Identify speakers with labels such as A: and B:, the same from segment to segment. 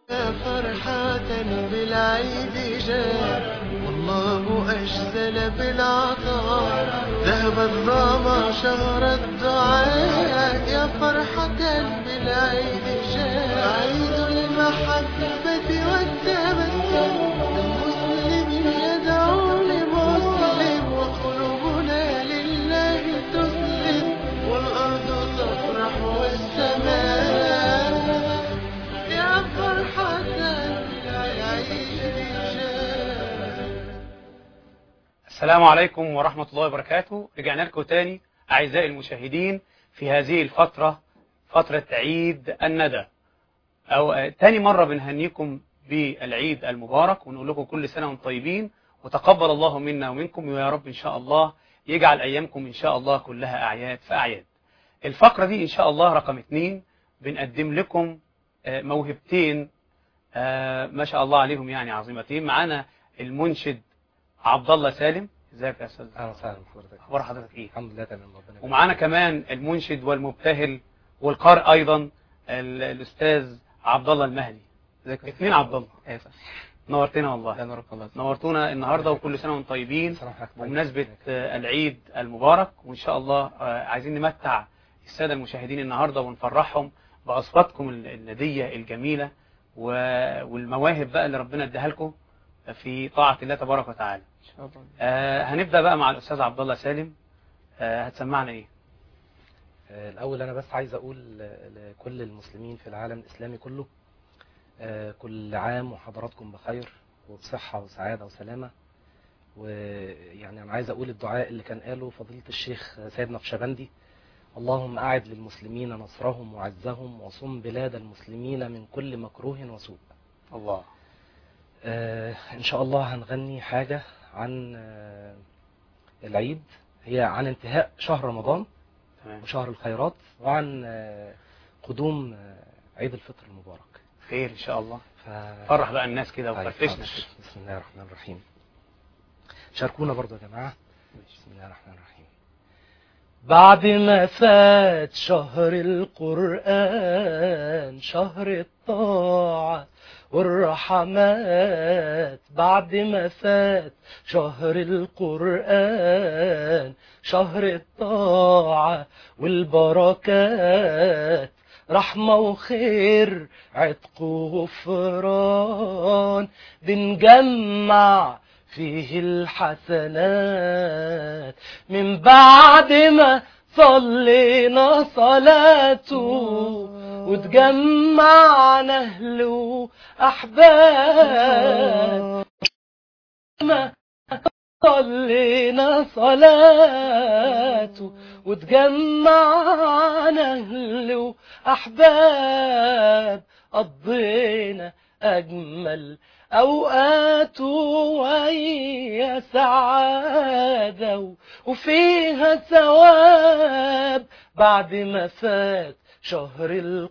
A: فرحة بالعيد جاء والله أجزل بالعطاء ذهب الظما شهر الدعاء يا فرحة بالعيد جاء عيد المحبة والتبسم المسلم يدعو لمسلم وقلوبنا لله تسلم والأرض تفرح والسماء يا فرحة العيد جاء
B: السلام عليكم ورحمة الله وبركاته رجعنا لكم تاني أعزائي المشاهدين في هذه الفترة فترة عيد الندى أو آه، تاني مرة بنهنيكم بالعيد المبارك ونقول لكم كل سنة وانتم طيبين وتقبل الله منا ومنكم ويا رب إن شاء الله يجعل أيامكم إن شاء الله كلها أعياد فأعياد الفقرة دي إن شاء الله رقم اتنين بنقدم لكم آه، موهبتين آه، ما شاء الله عليهم يعني عظيمتين معانا المنشد عبد الله سالم ازيك يا استاذ
C: اهلا وسهلا بحضرتك
B: اخبار حضرتك ايه
C: الحمد لله تمام ربنا يبارك
B: ومعانا كمان المنشد والمبتهل والقارئ ايضا ال- الاستاذ عبد الله المهدي
C: ازيك يا
B: اثنين عبد الله
C: اسف
B: نورتنا
C: لا
B: والله
C: نورك الله
B: نورتونا النهارده وكل سنه وانتم طيبين
C: سلام عليكم.
B: بمناسبه آه، العيد المبارك وان شاء الله آه، عايزين نمتع الساده المشاهدين النهارده ونفرحهم باصواتكم ال- النديه الجميله و- والمواهب بقى اللي ربنا اداها لكم في طاعه الله تبارك وتعالى
C: ان شاء الله
B: آه هنبدأ بقى مع الأستاذ عبد الله سالم آه هتسمعنا إيه؟
C: آه، الاول انا بس عايز اقول ل- لكل المسلمين في العالم الاسلامي كله آه، كل عام وحضراتكم بخير وبصحة وسعادة وسلامة ويعني انا عايز اقول الدعاء اللي كان قاله فضيلة الشيخ سيد نقشبندي اللهم أعد للمسلمين نصرهم وعزهم وصم بلاد المسلمين من كل مكروه وسوء
B: الله
C: آه، إن شاء الله هنغني حاجة عن آه، العيد هي عن انتهاء شهر رمضان
B: تمام
C: وشهر الخيرات وعن آه، قدوم آه، عيد الفطر المبارك
B: خير إن شاء الله
C: ف...
B: فرح بقى الناس كده
C: طيب،
B: وفرفشنا
C: حاضر. بسم الله الرحمن الرحيم شاركونا برضو يا جماعة بسم الله الرحمن الرحيم بعد ما فات شهر القرآن شهر الطاعة والرحمات بعد ما فات شهر القرآن شهر الطاعة والبركات رحمة وخير عتق وغفران بنجمع فيه الحسنات من بعد ما صلينا صلاته وتجمعنا أهل وأحباب ما صلينا صلاته وتجمعنا أهل وأحباب قضينا أجمل أوقات وهي سعادة و- وفيها ثواب بعد ما فات شهر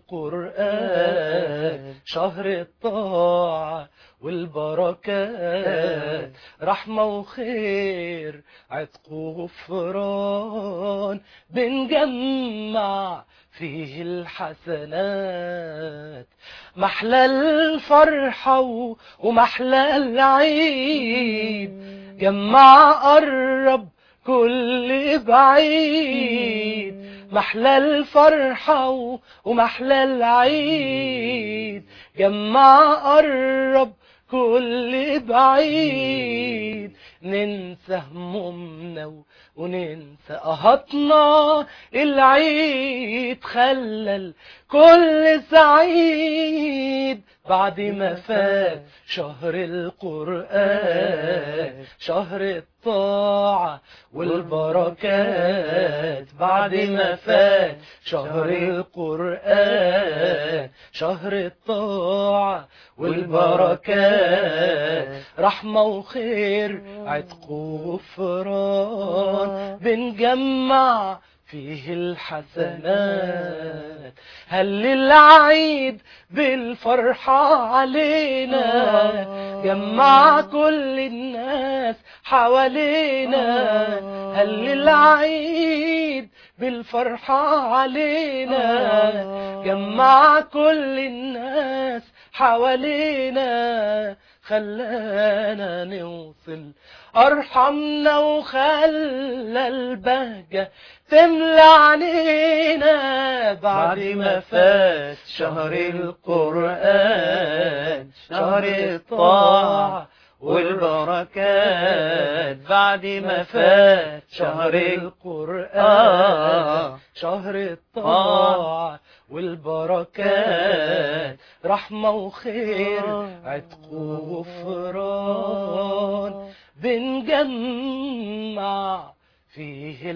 C: القرآن شهر الطاعة والبركات رحمة وخير عتق وغفران بنجمع فيه الحسنات محلى الفرحة و- ومحلى العيد جمع قرب كل بعيد محلى الفرحة و- ومحلى العيد جمع قرب كل بعيد ننسى همومنا و- وننسى قهطنا العيد خلى الكل سعيد بعد ما فات شهر القرآن شهر الطاعة والبركات بعد ما فات شهر القرآن شهر الطاعة والبركات رحمة وخير عتق وغفران بنجمع فيه الحسنات هل العيد بالفرحة علينا جمع كل الناس حوالينا هل العيد بالفرحة علينا جمع كل الناس حوالينا خلانا نوصل ارحمنا وخلى البهجة تملى علينا بعد ما فات شهر القرآن شهر الطاعة والبركات بعد ما فات شهر القرآن شهر الطاعة والبركات رحمة وخير عتق وغفران بنجمع فيه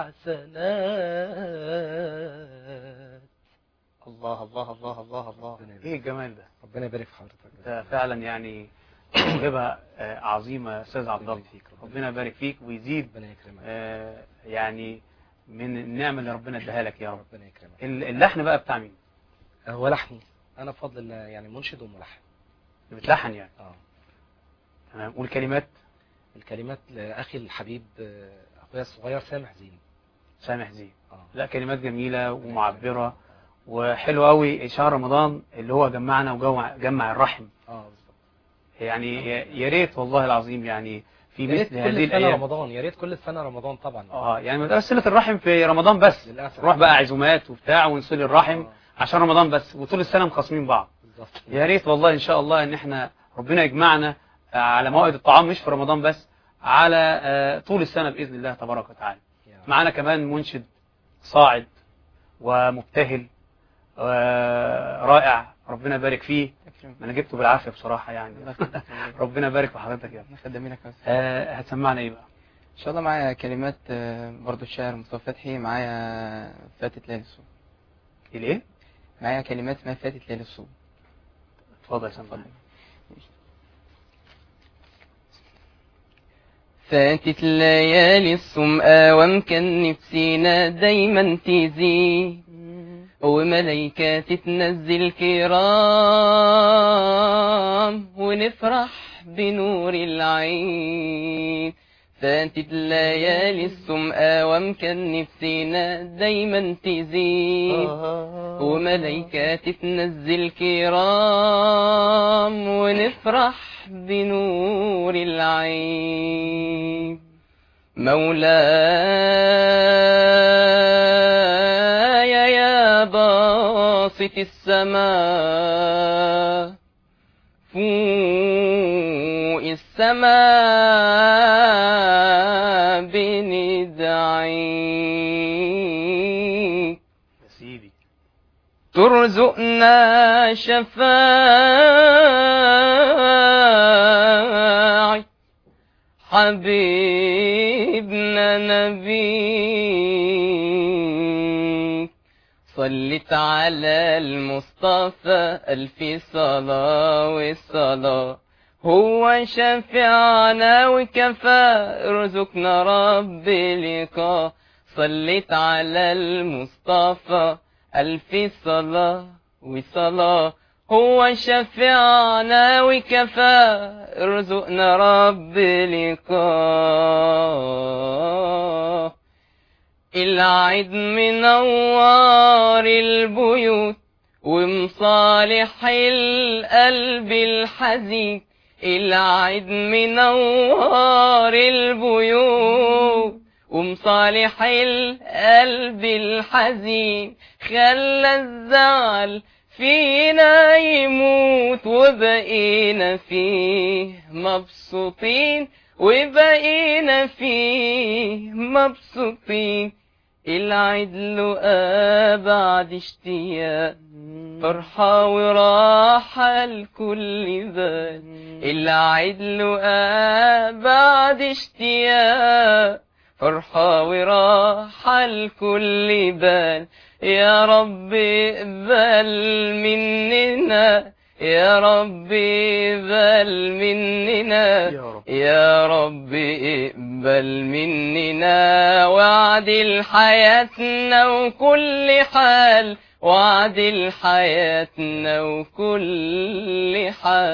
C: الحسنات
B: الله الله الله الله الله
C: ربنا يبارك.
B: ايه الجمال ده
C: ربنا يبارك في حضرتك
B: ده فعلا يعني موهبة آه، عظيمة يا استاذ عبد الله
C: يبارك فيك، ربنا
B: ربنا يبارك فيك ويزيد
C: ربنا يكرمك
B: آه، يعني من النعمة اللي ربنا اداها لك يا رب
C: ربنا يكرمك
B: ال- اللحن بقى بتاع مين؟
C: هو لحني انا بفضل الله يعني منشد وملحن
B: اللي بتلحن يعني
C: اه
B: تمام والكلمات
C: الكلمات لاخي الحبيب آه، اخويا الصغير سامح زين
B: سامح زين
C: اه
B: لا كلمات جميلة ومعبرة وحلو قوي شهر رمضان اللي هو جمعنا وجمع جمع الرحم
C: اه بالظبط
B: يعني يا- يا ريت والله العظيم يعني في
C: يا ريت
B: مثل
C: كل
B: هذه
C: سنه
B: الايام
C: رمضان يا ريت كل سنه رمضان طبعا
B: اه يعني ما تبقاش صلة الرحم في رمضان بس
C: للاسف
B: نروح بقى عزومات وبتاع ونصل الرحم
C: آه،
B: عشان رمضان بس وطول السنة مخاصمين بعض
C: بالظبط
B: يا ريت والله ان شاء الله ان احنا ربنا يجمعنا على موائد الطعام مش في رمضان بس على آه، طول السنة بإذن الله تبارك وتعالى
C: يا رب.
B: معانا كمان منشد صاعد ومبتهل ورائع ربنا يبارك فيه انا جبته بالعافية بصراحة يعني ربنا يبارك في حضرتك يا ابني.
D: خدامينك بس
B: آه، هتسمعنا ايه بقى
D: ان شاء الله معايا كلمات آه، برضو الشاعر مصطفى فتحي معايا فاتت ليالي الصوم
B: الايه
D: معايا كلمات اسمها فاتت ليالي الصوم
B: اتفضل سمعني
D: فاتت ليالي الصوم آوام كان نفسينا دايما تزيد وملايكة تتنزل كرام ونفرح بنور العين فاتت ليالي الصوم آوام كان نفسينا دايما تزيد وملايكة تتنزل كرام ونفرح بنور العين مولاي يا باسط السماء فوق السماء بندعيك
B: يا سيدي
D: ترزقنا شفاعي حبيبنا نبيك صلت على المصطفى ألف صلاة والصلاة هو شفيعنا وكفى ارزقنا رب لقاه صليت على المصطفى ألف صلاة وصلاة هو شفيعنا وكفى ارزقنا رب لقاه العيد منور البيوت ومصالح القلب الحزين العيد منور البيوت ومصالح القلب الحزين خلى الزعل فينا يموت وبقينا فيه مبسوطين وبقينا فيه مبسوطين العيد له بعد اشتياق فرحة وراحة لكل بال العيد له بعد اشتياق فرحة وراحة لكل بال يا رب اقبل مننا يا رب اقبل مننا
B: يا رب
D: يا رب اقبل مننا وعدل حياتنا وكل حال وعدل حياتنا وكل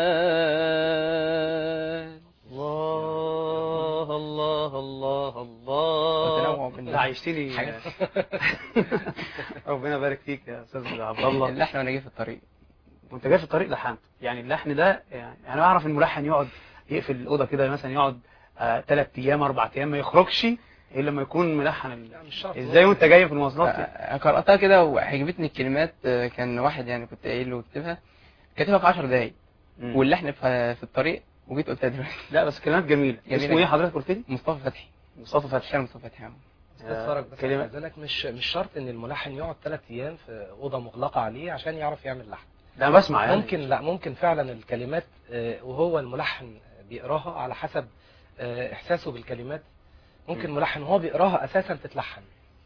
D: حال
C: الله الله الله
D: وتنوع
C: الله
D: بين
B: انت عايشتني ربنا يبارك فيك يا استاذ عبد الله
D: اللحن وانا جاي في الطريق
B: وانت جاي في الطريق لحنته يعني اللحن ده يعني انا اعرف الملحن يقعد يقفل الاوضه كده مثلا يقعد ثلاث ايام اربع ايام ما يخرجش الا لما يكون ملحن ال...
C: لا مش شرط
B: ازاي وانت جاي في المواصلات
D: آه، قرأتها كده وعجبتني الكلمات آه، كان واحد يعني كنت قايل له اكتبها كاتبها في 10 دقايق
B: مم.
D: واللحن في في الطريق وجيت قلتها دلوقتي
B: لا بس كلمات جميله
D: جميلة
B: اسمه ايه
D: جدا.
B: حضرتك قلت لي
D: مصطفى فتحي
B: مصطفى فتحي
D: الشاعر مصطفى فتحي آه.
C: استاذ فرج بس
B: كلمة-
C: كلمة مش مش شرط ان الملحن يقعد ثلاث ايام في اوضه مغلقه عليه عشان يعرف يعمل لحن
B: ده انا بسمع يعني
C: ممكن لا ممكن فعلا الكلمات آه، وهو الملحن بيقراها على حسب آه، احساسه بالكلمات ممكن
B: مم.
C: ملحن وهو بيقراها اساسا تتلحن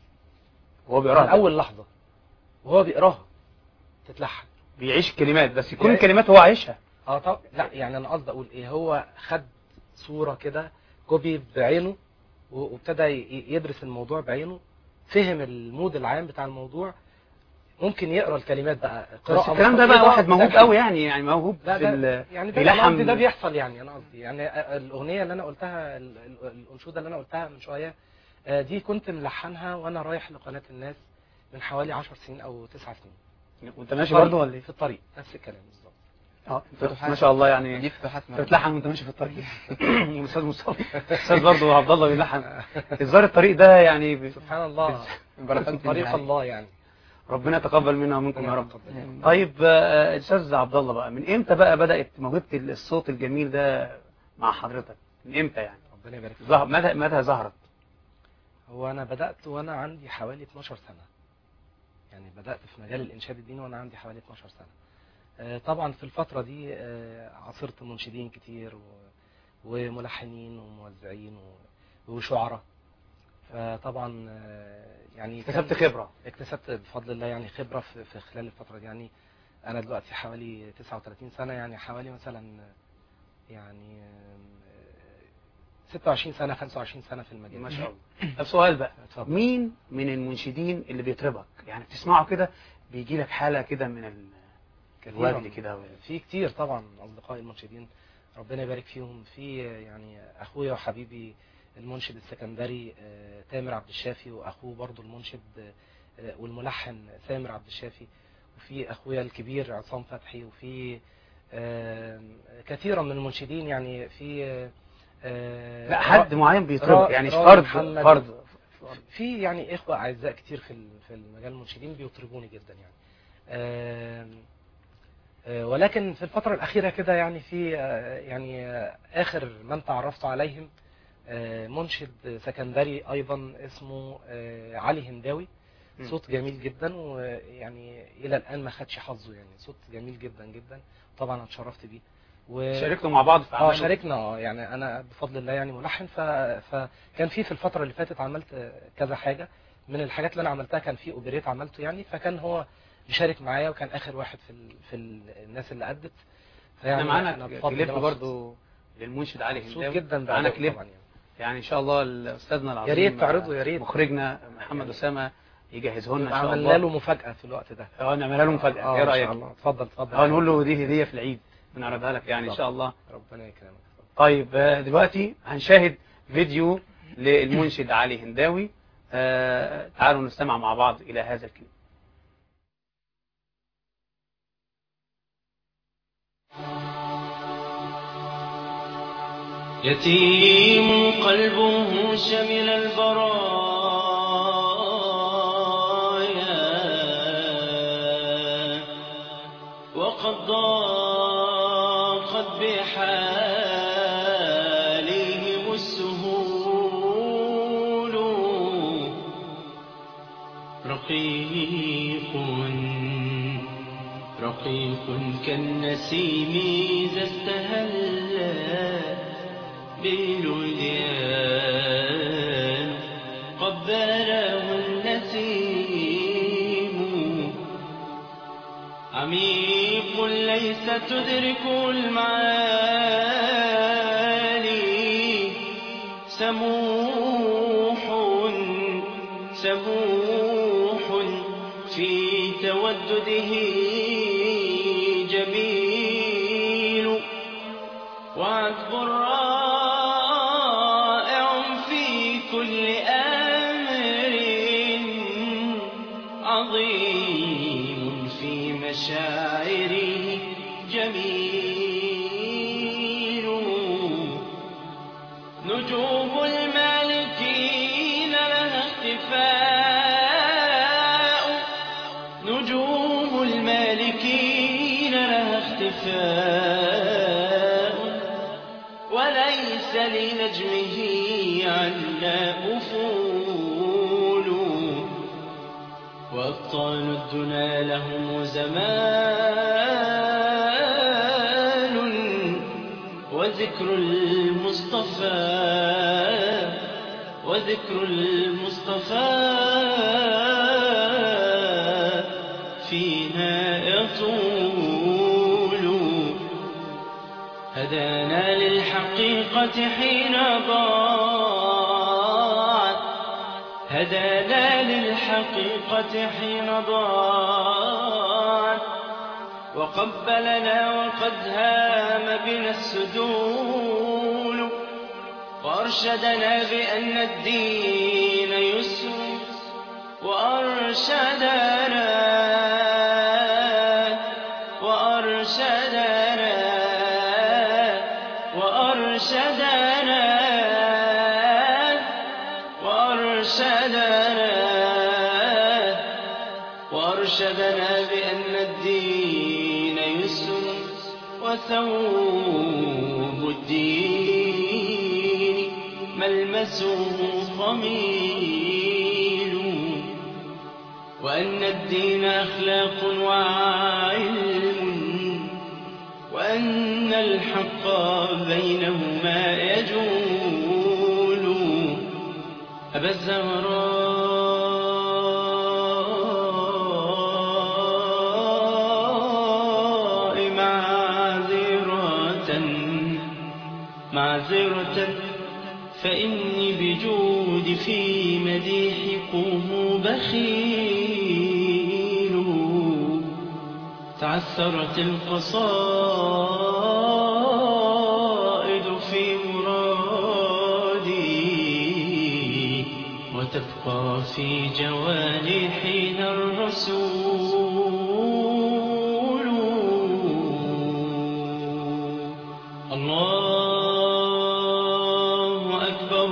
B: هو
C: من
B: بيقراها
C: اول لحظه وهو بيقراها تتلحن
B: بيعيش الكلمات بس يكون
C: يعني-
B: الكلمات هو عايشها
C: اه طب لا يعني انا قصدي اقول ايه هو خد صوره كده كوبي بعينه و- وابتدى ي- يدرس الموضوع بعينه فهم المود العام بتاع الموضوع ممكن يقرا الكلمات بقى
B: بس الكلام ده بقى
C: مستفيضة
B: واحد موهوب
C: بتاكد.
B: قوي يعني يعني موهوب
C: لا
B: في
C: ده
B: ال...
C: يعني ده
B: بيلحن-
C: انا قصدي ده بيحصل يعني انا قصدي يعني الاغنيه اللي انا قلتها ال- ال- الانشوده اللي انا قلتها من شويه آه، دي كنت ملحنها وانا رايح لقناه الناس من حوالي 10 سنين او 9 سنين
B: وانت ماشي
C: طريق-
B: برضه ولا ايه؟
C: في الطريق نفس الكلام بالظبط
B: اه
D: فتوحات.
B: ما شاء الله يعني
D: دي فتوحات
B: انت بتلحن وانت ماشي في الطريق الاستاذ مصطفى الاستاذ برضه عبد الله بيلحن الظاهر الطريق ده يعني ب...
C: سبحان الله
D: بركات
C: طريق الله يعني
B: ربنا يتقبل منا ومنكم يا رب
C: رب
B: طيب آه، استاذ عبد الله بقى من امتى بقى بدات موهبه الصوت الجميل ده مع حضرتك من امتى يعني
C: ربنا يبارك فيك
B: ظهر متى متى ظهرت
C: هو انا بدات وانا عندي حوالي 12 سنه يعني بدات في مجال الانشاد الديني وانا عندي حوالي 12 سنه آه، طبعا في الفتره دي آه، عاصرت منشدين كتير و- وملحنين وموزعين و- وشعراء فطبعا آه، يعني كان-
B: اكتسبت خبره
C: اكتسبت بفضل الله يعني خبرة في, في خلال الفترة دي يعني أنا دلوقتي حوالي 39 سنة يعني حوالي مثلا يعني آه، 26 سنة 25 سنة في المجال
B: ما شاء الله طب سؤال بقى
C: اتفضل.
B: مين من المنشدين اللي بيطربك يعني بتسمعه كده بيجي لك حاله كده من ال...
C: كثيراً.
B: الوجد كده و-
C: في كتير طبعا أصدقائي المنشدين ربنا يبارك فيهم في آه، يعني أخويا وحبيبي المنشد السكندري آه، تامر عبد الشافي وأخوه برضو المنشد آه، والملحن سامر عبد الشافي وفي أخويا الكبير عصام فتحي وفي آه، كثيرا من المنشدين يعني في آه،
B: لا حد معين بيطربك
C: را-
B: يعني
C: راوي
B: فرد
C: محمد.
B: فرد
C: في يعني اخوه اعزاء كتير في ال- في المجال المنشدين بيطربوني جدا يعني آم، آه، ولكن في الفتره الاخيره كده يعني في آه، يعني آه، اخر من تعرفت عليهم آه، منشد سكندري ايضا اسمه آه، علي هنداوي
B: مم.
C: صوت جميل جدا ويعني الى الان ما خدش حظه يعني صوت جميل جدا جدا طبعا انا اتشرفت بيه و...
B: شاركتوا مع بعض في
C: اه
B: اعمال
C: شاركنا اه يعني انا بفضل الله يعني ملحن ف... فكان في في الفتره اللي فاتت عملت كذا حاجه من الحاجات اللي انا عملتها كان في اوبريت عملته يعني فكان هو بيشارك معايا وكان اخر واحد في ال... في ال... الناس اللي ادت
B: احنا معانا
C: أنا بفضل
B: كليب
C: الله
B: برضه للمنشد علي
C: مبسوط
B: هنداوي
C: جدا
B: معانا
C: بأدائه
B: كليب
C: طبعا يعني.
B: يعني ان شاء الله استاذنا العظيم
C: يا ريت تعرضوا، يا ريت.
B: مخرجنا محمد اسامه يجهزه لنا ان شاء
C: عملنا
B: الله
C: له مفاجاه في الوقت ده
B: اه نعملها له مفاجاه
C: اه
B: ايه
C: ان
B: رايك
C: شاء الله اتفضل اتفضل
B: اه نقول له دي هديه في العيد بنعرضها لك يعني ان شاء الله
C: ربنا يكرمك
B: طيب آه، دلوقتي هنشاهد فيديو للمنشد علي هنداوي آه، تعالوا نستمع مع بعض الى هذا الكليب
E: يتيم قلبه شمل البرايا وقد ضاقت بحالهم السهول رقيق رقيق كالنسيم إذا استهلّ بالوديان قبله النسيم عميق ليس تدرك المعالي سموح سموح في تودده جميل وعذب رائع في كل أمر عظيم في مشاعره وفاء وليس لنجمه عنا أفول وأبطال الدنا لهم زمان وذكر المصطفى وذكر المصطفى فينا يطول هدانا للحقيقة حين ضاعت هدانا للحقيقة حين ضاعت وقبلنا وقد هام بنا السدول وأرشدنا بأن الدين يسر وأرشدنا وأرشدنا وأرشدنا وأرشدنا وأرشدنا بأن الدين يسر وثوب الدين ملمسه خميل وأن الدين أخلاق وعلم وأن الحق بينهما يجول أبا الزهراء معذرة معذرة فإني بجود في مديحكم بخيل تعثرت القصائد في مرادي وتبقى في جوانحنا الرسول الله أكبر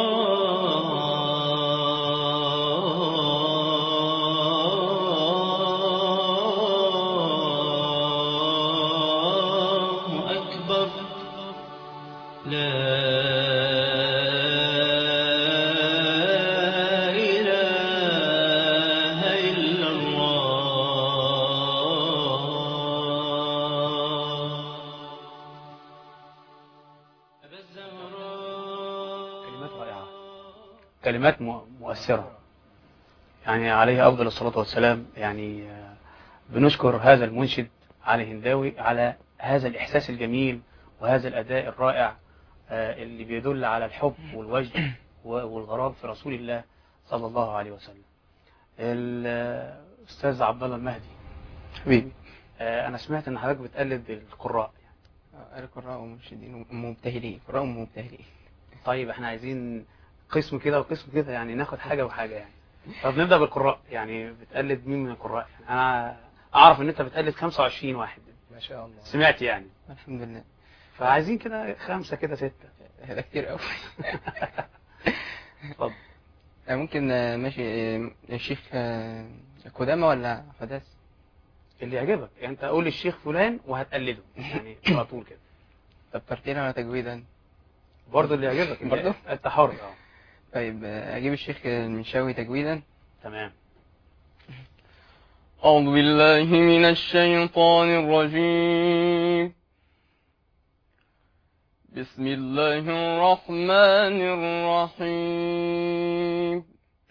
E: الله أكبر لا إله إلا الله أبا الزهراء
B: كلمات رائعة كلمات مؤ- مؤثرة يعني عليه أفضل الصلاة والسلام يعني آه، بنشكر هذا المنشد علي هنداوي على هذا الإحساس الجميل وهذا الأداء الرائع آه، اللي بيدل على الحب والوجد و- والغرام في رسول الله صلى الله عليه وسلم الأستاذ عبد الله المهدي
D: حبيبي
B: آه، أنا سمعت إن حضرتك بتقلد القراء
D: آه، القراء ومرشدين ومبتهلين قراء ومبتهلين
B: طيب احنا عايزين قسم كده وقسم كده يعني ناخد حاجة وحاجة يعني طب نبدأ بالقراء يعني بتقلد مين من القراء يعني انا اعرف ان انت بتقلد 25 واحد
C: ما شاء الله
B: سمعت يعني
D: الحمد لله
B: فعايزين كده خمسة كده ستة
D: هذا كتير قوي
B: اتفضل
D: آه، ممكن آه، ماشي آه، الشيخ آه، قدامى ولا حداث
B: اللي يعجبك يعني انت قول الشيخ فلان وهتقلده يعني على طول كده
D: طب ترتيلا ولا تجويدا
B: برضه اللي يعجبك انت-
D: برضه؟
B: انت حر اه
D: طيب آه، اجيب الشيخ المنشاوي تجويدا
B: تمام
D: أعوذ بالله من الشيطان الرجيم بسم الله الرحمن الرحيم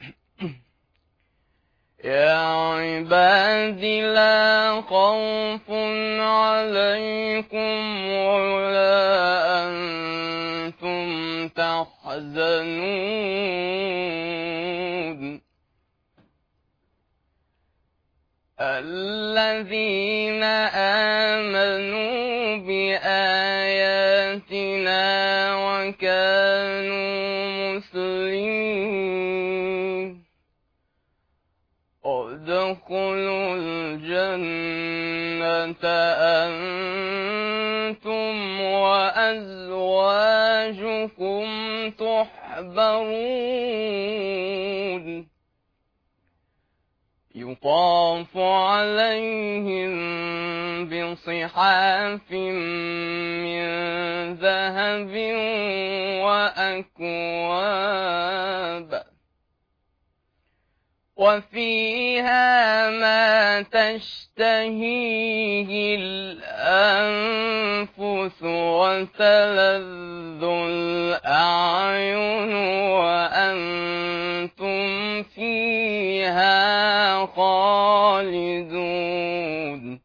D: يا عبادي لا خوف عليكم ولا أنتم تحزنون الذين آمنوا بآياتنا وكانوا مسلمين ادخلوا الجنة أنتم وأزواجكم تحبرون يطاف عليهم
F: بصحاف من ذهب وأكواب وفيها ما تشتهيه الأنفس وتلذ الأعين وأنتم فيها خالدون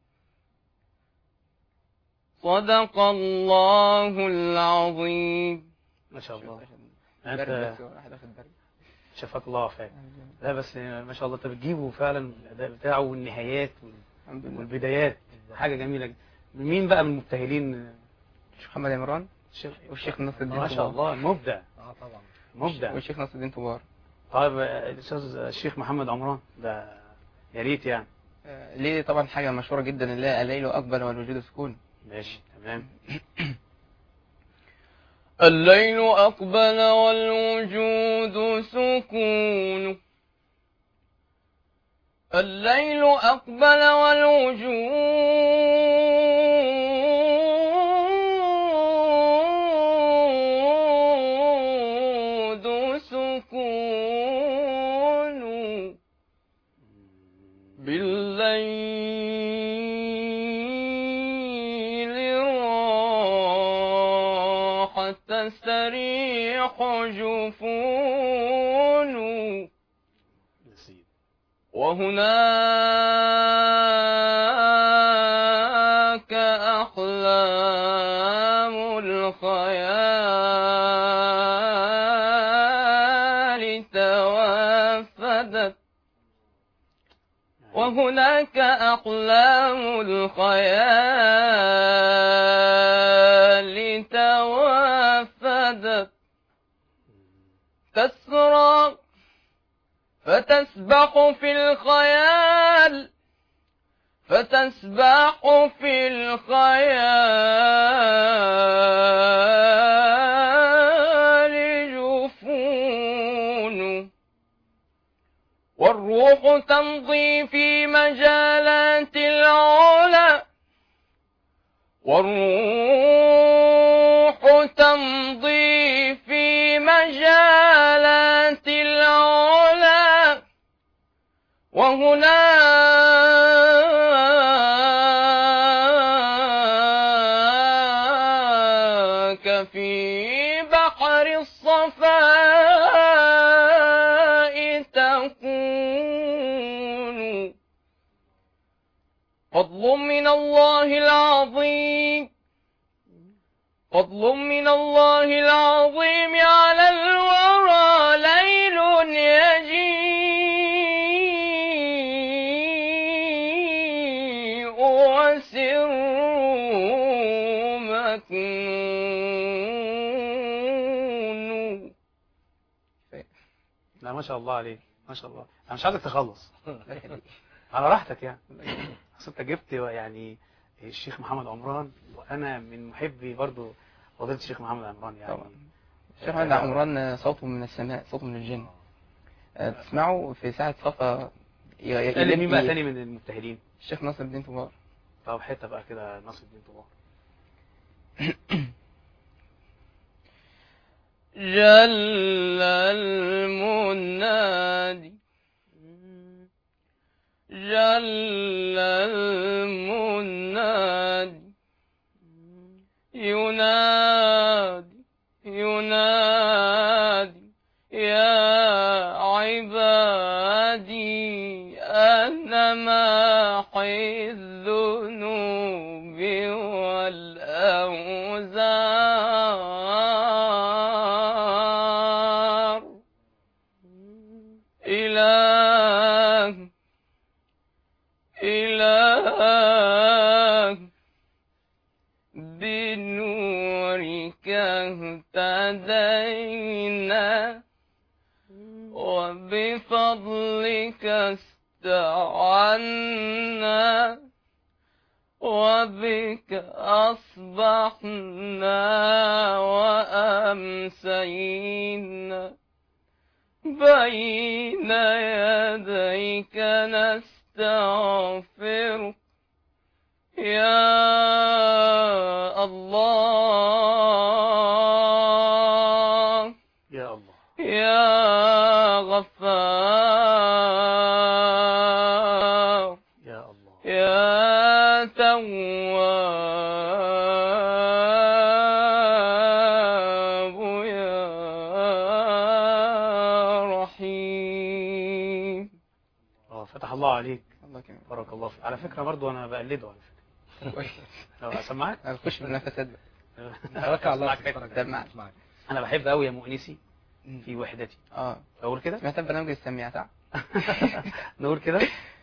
F: صدق الله العظيم
B: ما شاء الله
D: برد
B: انت
D: بس واحد واخد برد
B: شفاك الله وعافاك لا بس ما شاء الله انت بتجيبه فعلا الاداء بتاعه والنهايات وال-
D: الحمد لله
B: والبدايات حاجه جميله جدا مين بقى من المبتهلين
D: الشيخ محمد عمران
B: الشيخ
D: والشيخ نصر الدين
B: ما شاء
D: طوبار.
B: الله مبدع
C: اه طبعا
B: مبدع
D: والشيخ نصر الدين طوبار
B: طيب آه، الاستاذ الشيخ محمد عمران ده يا ريت يعني
D: آه، ليه طبعا حاجة مشهورة جدا اللي هي الليل أقبل والوجود سكون
B: ماشي تمام
F: الليل أقبل والوجود سكون الليل أقبل والوجود سكون بالليل راح تستريح جفون
B: نسيب
F: وهناك أحلام الخيال توافدت وهناك أحلام الخيال توافدت تسرى فتسبح في الخيال فتسبح في الخيال جفون والروح تمضي في مجالات العلا والروح تمضي في مجالات العلا وهناك في بحر الصفاء تكون فضل من الله العظيم فضل من الله العظيم على الورى ليل يجيء وسر مكنون
B: لا ما شاء الله عليك ما شاء الله انا مش عايزك تخلص على راحتك يعني اصل انت جبت يعني الشيخ محمد عمران وانا من محبي برضو فضيله الشيخ محمد عمران يعني
D: طبعا الشيخ محمد عمران صوته من السماء صوته من الجن آه، تسمعه في ساعة صفا ي- ي-
B: قال لي مين بقى
D: يلبي
B: تاني من المبتهلين
D: الشيخ ناصر الدين طوبار
B: طب حته بقى كده ناصر الدين طوبار
F: جل المنادي جل المنادي ينادي ينادي يا عبادي أنا محي الذنوب والأوزار إله إله بنورك اهتدينا وبفضلك استعنا وبك أصبحنا وأمسينا بين يديك نستغفرك يا الله
B: يا الله
F: يا غفار
B: يا الله
F: يا تواب يا رحيم
B: اه فتح الله عليك
D: الله كمان
B: بارك الله فيك على فكرة برضو أنا بقلده على فكرة
D: كويس
B: لو أسمعك
D: هنخش في المنافسات بقى
C: توكل على الله
B: أسمعك حتة.
D: ده معك.
C: اسمعك.
B: أنا بحب أوي يا مؤنسي في وحدتي
D: اه
B: أقول كده
D: سمعت برنامج السميع صح؟
B: نقول كده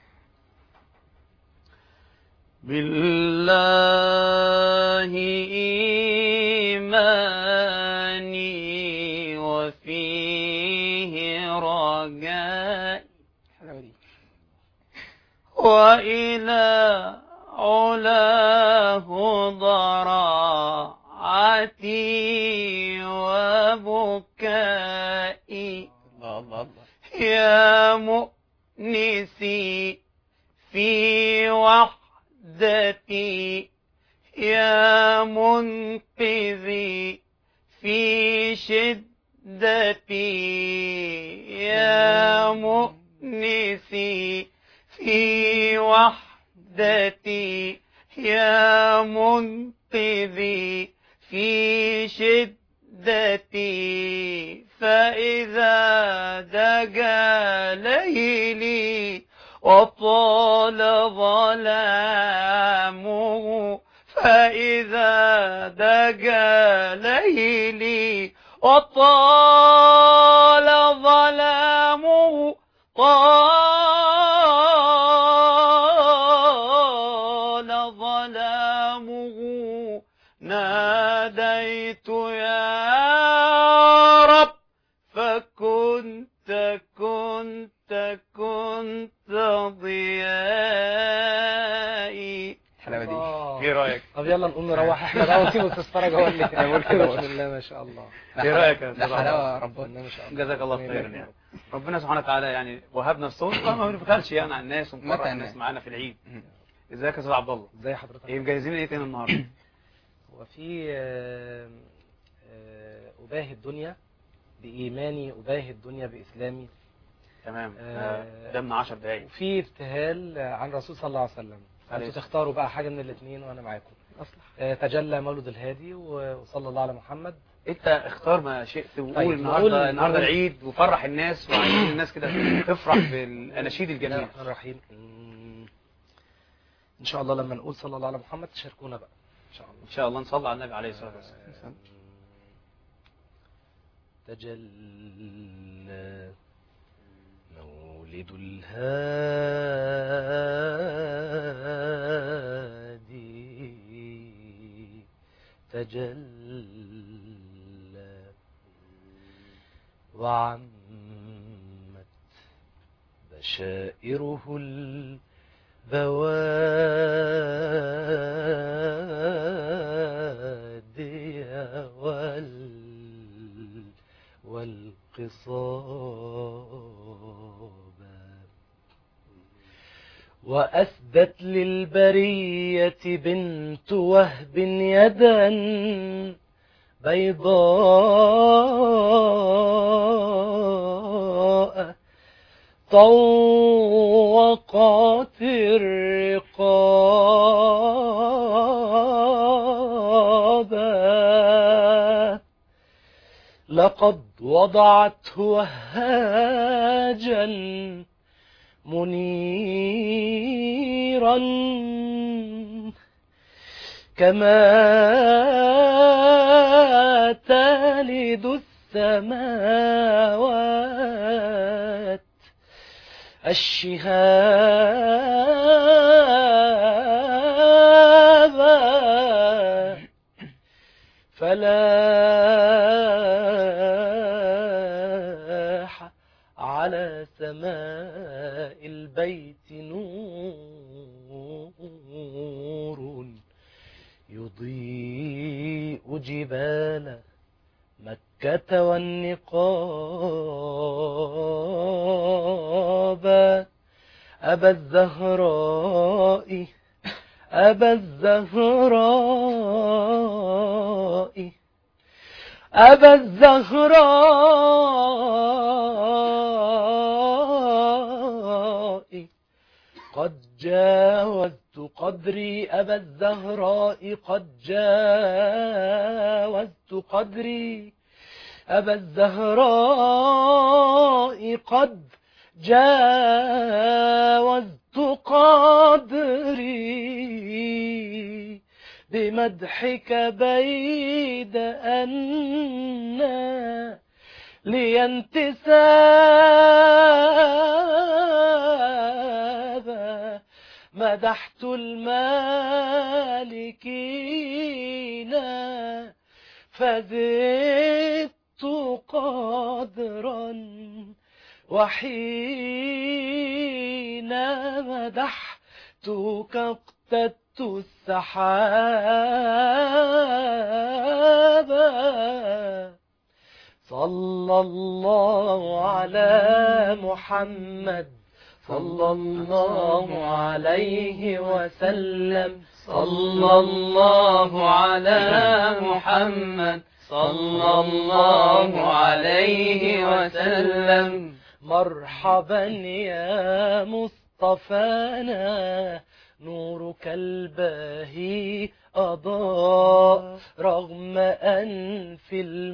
B: بالله إيماني وفيه رجائي
D: الحلاوة دي
B: وإلى علاه ضراعتي وبكائي
D: الله الله الله
B: يا مؤنسي في وحدتي يا منقذي في شدتي يا مؤنسي في وحدتي يا منقذي في شدتي فإذا دجا ليلي وطال ظلامه فإذا دجا ليلي وطال ظلامه طال ظلامه ناديت يا رب فكنت كنت كنت ضيائي
D: الحلاوة دي
C: الله.
B: ايه رايك
C: طب يلا نقوم نروح احنا بقى ونسيب تتفرج هو اللي
D: أنا بقول كده
C: بسم الله ما شاء الله
B: ايه رايك يا
D: ده
B: أستاذ
D: حلاوة
B: عمر؟
D: ربنا
C: ما شاء الله
B: جزاك الله خيرا يعني ربنا سبحانه وتعالى يعني وهبنا الصوت فما بنبخلش يعني على الناس ونفرح
D: متى
B: الناس
D: أنا؟
B: معانا في العيد
D: مم.
B: ازيك يا استاذ عبد الله
C: ازي حضرتك
B: ايه مجهزين ايه تاني النهارده
C: وفي آه، آه، أباهي الدنيا بإيماني أباهي الدنيا بإسلامي
B: تمام
C: آه،
B: قدامنا 10 دقايق
C: وفي ابتهال عن الرسول صلى الله عليه وسلم
B: عليه
C: انتوا تختاروا بقى حاجة من الاثنين وأنا معاكم آه، تجلى مولد الهادي و- وصلى الله على محمد
B: انت اختار ما شئت وقول
C: طيب،
B: النهارده
C: نقول-
B: النهارده
C: نقول-
B: العيد وفرح الناس وعايزين الناس كده تفرح بالاناشيد
C: بسم الله
B: الجميله
C: الرحمن الرحيم مم. إن شاء الله لما نقول صلى الله على محمد تشاركونا بقى إن شاء الله
B: ان شاء الله نصلي على النبي عليه الصلاه والسلام
C: تجلى مولد الهادي تجلى وعمت بشائره البوادي وال والقصابا وأسدت للبرية بنت وهب يدا بيضاء طوقت الرقابا لقد وضعته وهاجا منيرا كما تلد السماوات الشهاب فلاح على سماء البيت نور يضيء جبال مكة والنقاب أبا الزهراء
F: أبا الزهراء أبا الزهراء قد جاوزت قدري أبا الزهراء قد جاوزت قدري أبا الزهراء قد جاوزت قدري بمدحك بيد أن لي انتسابا مدحت المالكين فزدت قدرا وحين مدحتك اقتدت السحابا صلى الله على محمد صلى الله عليه وسلم صلى الله على محمد صلى الله عليه وسلم مرحبا يا مصطفانا نورك الباهي أضاء رغم أنف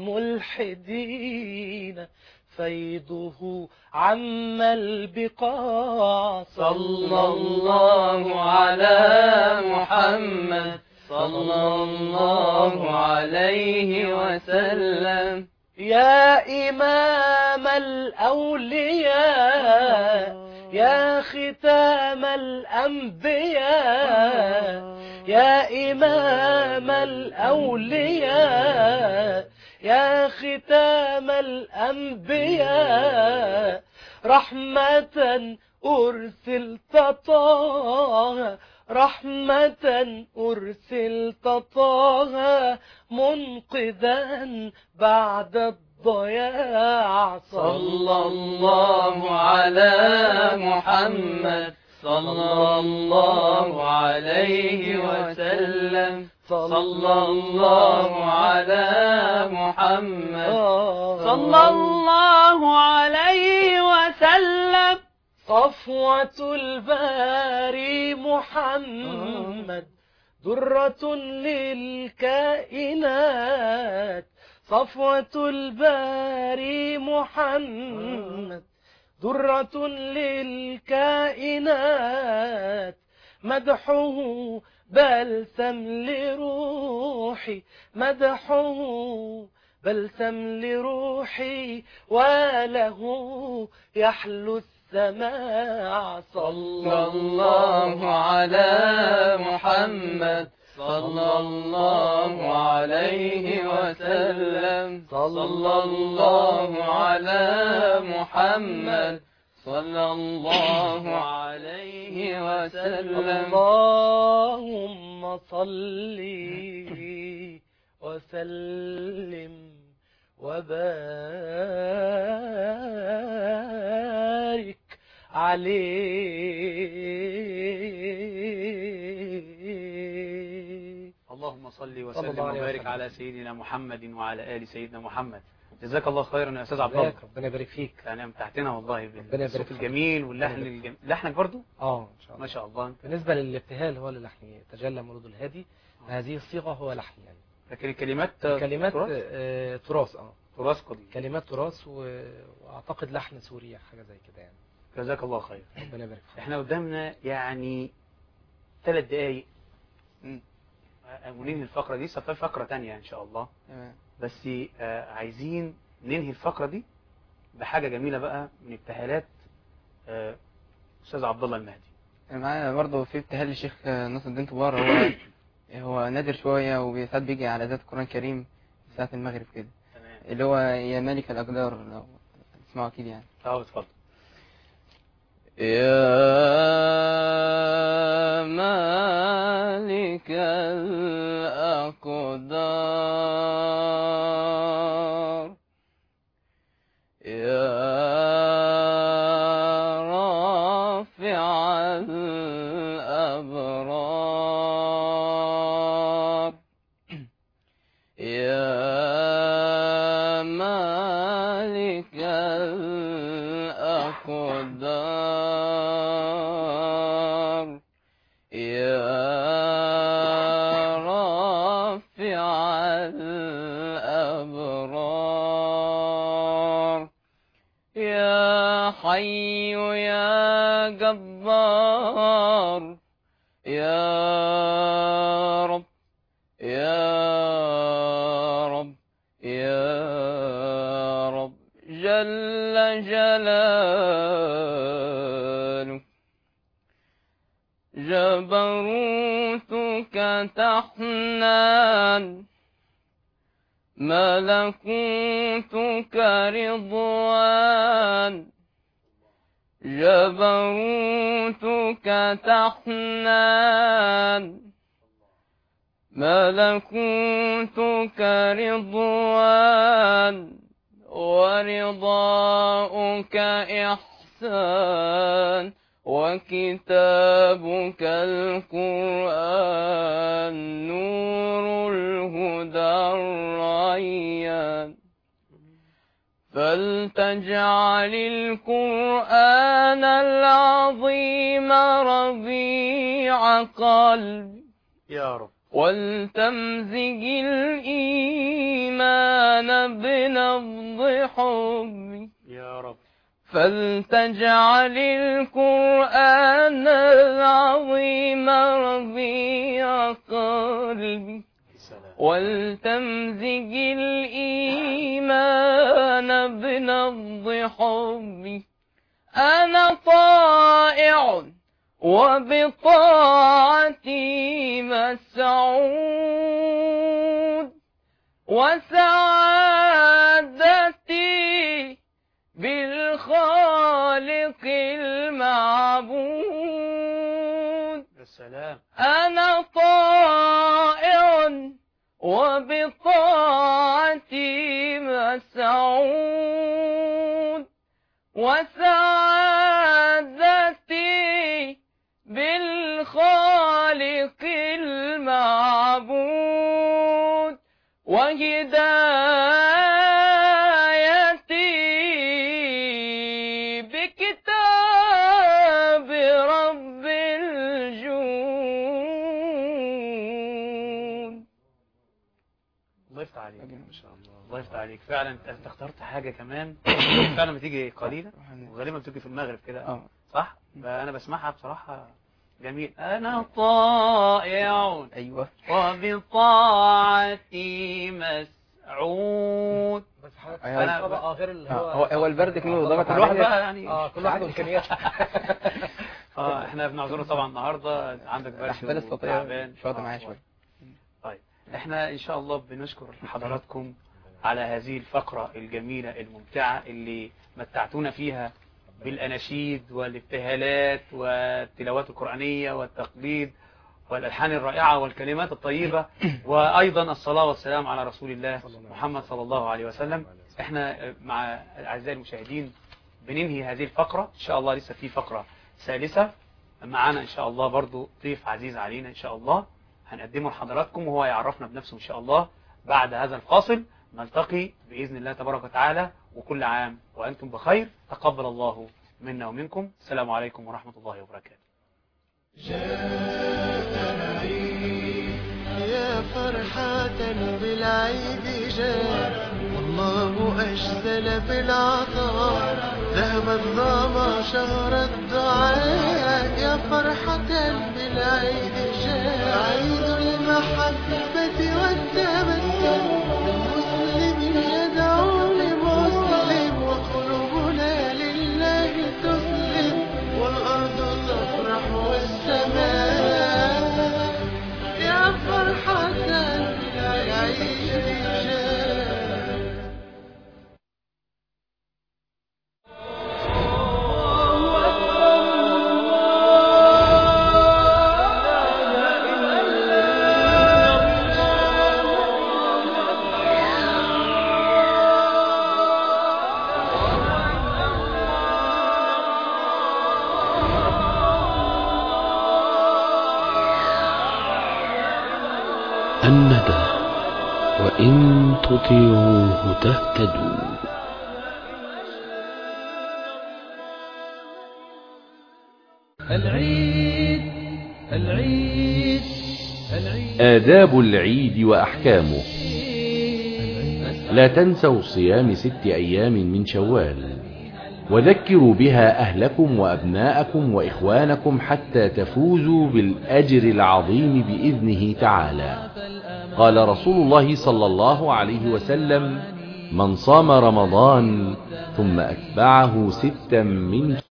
F: الملحدين فيضه عم البقاع صلى الله على محمد صلى الله عليه وسلم يا إمام الأولياء يا ختام الأنبياء يا إمام الأولياء يا ختام الأنبياء رحمة أرسلت طه رحمة أرسلت طه منقذا بعد الضياع صلى الله على محمد صلى الله عليه وسلم صلى الله على محمد صلى الله عليه وسلم صفوة الباري محمد درة للكائنات صفوة الباري محمد درة للكائنات مدحه بلسم لروحي مدحه بلسم لروحي وله يحلو السماع صلى الله على محمد صلى الله عليه وسلم صلى الله على محمد صلى الله عليه وسلم اللهم صل وسلم وبارك عليه
B: اللهم صل
C: صلى
B: وسلم
C: الله عليه
B: وبارك
C: وسلم.
B: على سيدنا محمد وعلى آل سيدنا محمد جزاك الله خيرا يا أستاذ عبد الله
C: بارك ربنا يبارك فيك
B: يعني امتعتنا والله
C: ربنا يبارك
B: بالصوت
C: فيك.
B: الجميل واللحن
C: ربنا يبارك
B: الجميل لحنك برضو
C: اه ان شاء
B: ما
C: الله
B: شاء الله
C: بالنسبة للابتهال هو اللي لحن تجلى مولود الهادي هذه الصيغة هو لحن يعني
B: لكن الكلمات
C: كلمات
B: تراث
C: آه، تراث اه
B: تراث قديم
C: كلمات تراث و... واعتقد لحن سوري حاجة زي كده يعني
B: جزاك الله خير
C: ربنا يبارك فيك
B: احنا قدامنا يعني ثلاث دقايق
D: مم.
B: وننهي الفقرة دي سوف فقرة تانية ان شاء الله
D: تمام
B: بس آه، عايزين ننهي الفقرة دي بحاجة جميلة بقى من ابتهالات آه، أستاذ عبد الله المهدي
D: أنا معايا برضه في ابتهال للشيخ نصر الدين طبار هو هو نادر شوية وساعات بيجي على ذات القرآن الكريم ساعة المغرب كده
B: تمام
D: اللي هو يا مالك الأقدار لو تسمعوا أكيد يعني
B: اه اتفضل
F: يا مالك الأقدار يا رافع الأبرار شفيع الأبرار يا حي يا جبار يا رب يا رب يا رب جل جلاله جبروتك تحنان ملكوتك رضوان جبروتك تحنان ملكوتك رضوان ورضاؤك إحسان وكتابك القرآن نور الهدى الريان فلتجعل القرآن العظيم ربيع قلبي
B: يا رب
F: ولتمزج الإيمان بنبض حبي
B: يا رب
F: فلتجعل القرآن العظيم ربيع قلبي
B: سلام
F: ولتمزج الإيمان بنبض حبي أنا طائع وبطاعتي مسعود وسعادتي بالخالق المعبود
B: يا سلام
F: أنا طائع وبطاعتي مسعود وسعادتي بالخالق المعبود وهدايتي بكتاب رب الجود
B: الله يفتح عليك ما شاء الله الله يفتح عليك فعلا انت أنت اخترت حاجه كمان فعلا بتيجي قليله وغالبا بتيجي في المغرب كده
D: اه
B: صح فانا بسمعها بصراحه جميل انا طائع
D: ايوه
B: وبطاعتي مسعود
C: بس حضرتك
D: أيوة.
C: أنا بقى غير اللي هو
D: هو هو البرد كله ضغط
B: كل واحد
D: عليا
B: بقى يعني
C: اه كل واحد وامكانياته
B: اه احنا بنعذره طبعا النهارده عندك برد
D: الاحبال الصوتيه
B: وتعبان.
D: مش واخده
B: آه،
D: معايا شويه
B: طيب احنا ان شاء الله بنشكر حضراتكم على هذه الفقرة الجميلة الممتعة اللي متعتونا فيها بالأناشيد والابتهالات والتلاوات القرآنية والتقليد والألحان الرائعة والكلمات الطيبة وأيضا الصلاة والسلام على رسول الله محمد صلى الله عليه وسلم احنا مع أعزائي المشاهدين بننهي هذه الفقرة إن شاء الله لسه في فقرة ثالثة معانا إن شاء الله برضو ضيف عزيز علينا إن شاء الله هنقدمه لحضراتكم وهو يعرفنا بنفسه إن شاء الله بعد هذا الفاصل نلتقي بإذن الله تبارك وتعالى وكل عام وأنتم بخير تقبل الله منا ومنكم السلام عليكم ورحمة الله وبركاته
A: يا فرحة بالعيد جاء والله أجزل بالعطاء ذهب الظما شهر الدعاء يا فرحة بالعيد جاء عيد المحبة والتبسم المسلم يدعو لمسلم وقلوبنا لله تسلم والأرض تفرح والسماء يا فرحة العيش جاء
G: الندى وإن تطيعوه تهتدوا
H: العيد العيد العيد آداب العيد وأحكامه لا تنسوا صيام ست أيام من شوال وذكروا بها أهلكم وأبناءكم وإخوانكم حتى تفوزوا بالأجر العظيم بإذنه تعالى قال رسول الله صلى الله عليه وسلم من صام رمضان ثم أتبعه ستا من